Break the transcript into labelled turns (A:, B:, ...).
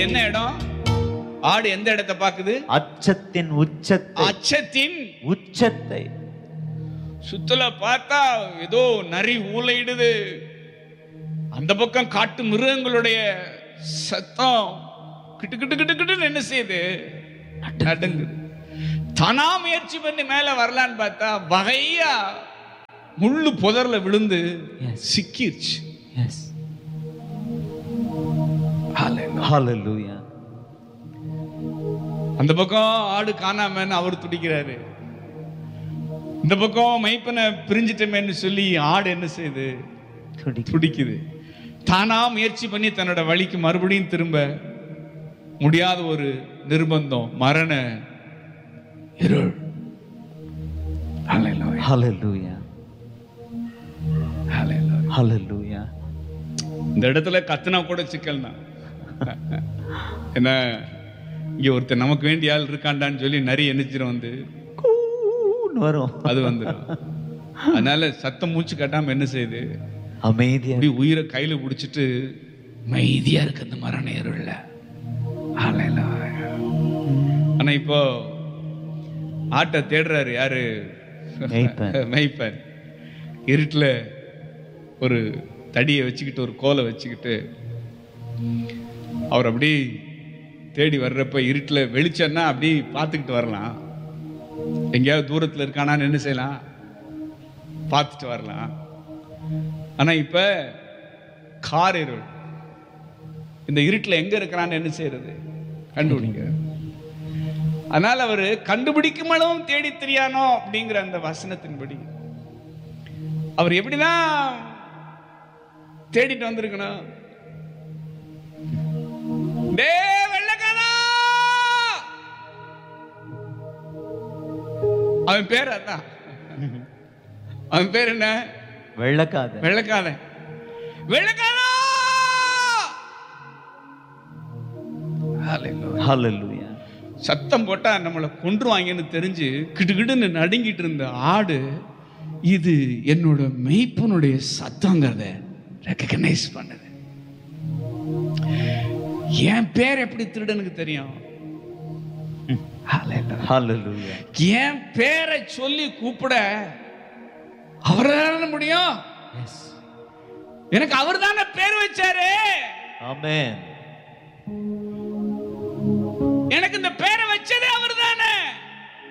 A: என்ன இடம் ஆடு எந்த இடத்தை பாக்குது
B: அச்சத்தின் உச்சத்தை
A: அச்சத்தின்
B: உச்சத்தை
A: சுத்தல பார்த்தா ஏதோ நரி ஊளையிடுது அந்த பக்கம் காட்டு மிருகங்களுடைய சத்தம் கிட்டு கிட்டு கிட்டு கிட்டுன்னு என்ன செய்யுது நடுங்குது தானா முயற்சி பண்ணி மேல வரலான்னு பார்த்தா வகையா முள்ளு புதர்ல விழுந்து
B: Yes.
A: சிக்கிருச்சு
B: எஸ் ஹalleluya
A: அந்த பக்கம் ஆடு காணாமன்னு அவர் துடிக்கிறாரு இந்த பக்கம் மைப்பனை பிரிஞ்சிட்டமேன்னு சொல்லி ஆடு என்ன செய்யுது
B: துடி
A: துடிக்குது தானா முயற்சி பண்ணி தன்னோட வழிக்கு மறுபடியும் திரும்ப முடியாத ஒரு நிர்பந்தம் மரண இருள் Hallelujah.
B: ஹalleluya
A: Hallelujah.
B: ஹalleluya
A: இந்த இடத்துல கத்துனா கூட சிக்கல் தான் என்ன இங்க ஒருத்தர் நமக்கு வேண்டிய ஆள் இருக்காண்டான்னு சொல்லி நிறைய எண்ணிச்சிரும் வந்து
B: கூன்னு வரும்
A: அது வந்துடும் அதனால சத்தம் மூச்சு கட்டாம என்ன செய்யுது
B: அமைதியா
A: அப்படி உயிரை கையில பிடிச்சிட்டு மைதியா இருக்கு அந்த மரண இருள்ல Hallelujah. ஆனா இப்போ ஆட்டை தேடுறாரு யாரு
B: மேய்ப்பன்.
A: மெய்ப்பன் இருட்டுல ஒரு தடியை வச்சுக்கிட்டு ஒரு கோலை வச்சுக்கிட்டு அவர் அப்படி தேடி வர்றப்ப இருட்டுல வெளிச்சம்னா அப்படி பார்த்துக்கிட்டு வரலாம் எங்கேயாவது தூரத்துல இருக்கானான்னு என்ன செய்யலாம் பார்த்துட்டு வரலாம் ஆனா இப்ப கார் இருள் இந்த இருட்டுல எங்க இருக்கிறான்னு என்ன செய்யறது கண்டுபிடிங்க அதனால அவர் கண்டுபிடிக்கும் அளவும் தேடி தெரியானோ அப்படிங்கிற அந்த வசனத்தின்படி அவர் எப்படிதான் தேடிட்டு வந்திருக்கணும் டேய் வெள்ளைக்காரா! அவன் பேர் அதான் அவன் பேர் என்ன
B: வெள்ளக்காத
A: வெள்ளக்காரன் வெள்ளக்காரா Hallelujah.
B: ஹalleluya
A: சத்தம் போட்டா நம்மளை கொன்றுவாங்கன்னு தெரிஞ்சு கிடுகிடுன்னு நடுங்கிட்டு இருந்த ஆடு இது என்னோட மெய்ப்பனுடைய சத்தங்கிறத ரெக்கக்னைஸ் பண்ணுது என் பேர் எப்படி திருடனுக்கு தெரியும் Hallelujah.
B: ஹalleluya
A: என் பேரை சொல்லி கூப்பிட அவரால முடியும்
B: எஸ்
A: எனக்கு அவர் தானே பேர் வச்சாரு
B: ஆமென்
A: எனக்கு இந்த பேரை வச்சதே அவர் தானே